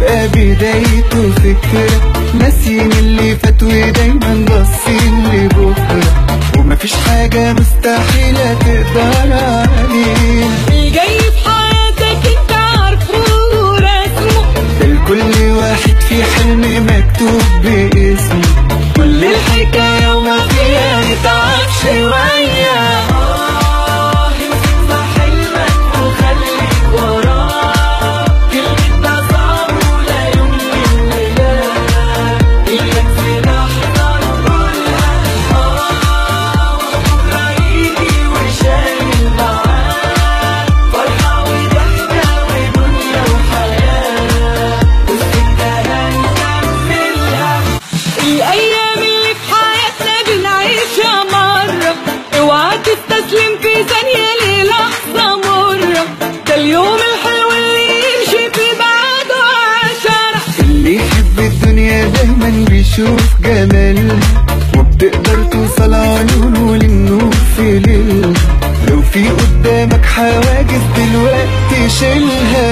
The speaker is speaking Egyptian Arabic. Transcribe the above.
تبقى بدايته فكرة ناسيين اللي فات ودايما باصين لبكرة ومفيش حاجة مستحيلة تقدر عليه الجاي في حياتك انت عارفه ورسمه لكل واحد في حلم مكتوب باسمه كل الحكاية وما فيها نتعب شوية آه امسك في حلمك وخليك وراه كلمة ده صعب ولا يمكن لا إياك في لحظة نقولها آه وبكرة يجي وشايل معاه فرحة وضحكة ودنيا وحياة والسكة هنكملها الايام اللي في حياتنا بنعيشها مرة اوعى تستسلم في ثانية للحظة مرة ده اليوم الحلو اللي يمشي في بعده عشرة اللي يحب الدنيا دايما بيشوف جمالها وبتقدر توصل عيونه للنور في ليلها لو في قدامك حواجز دلوقتي شيلها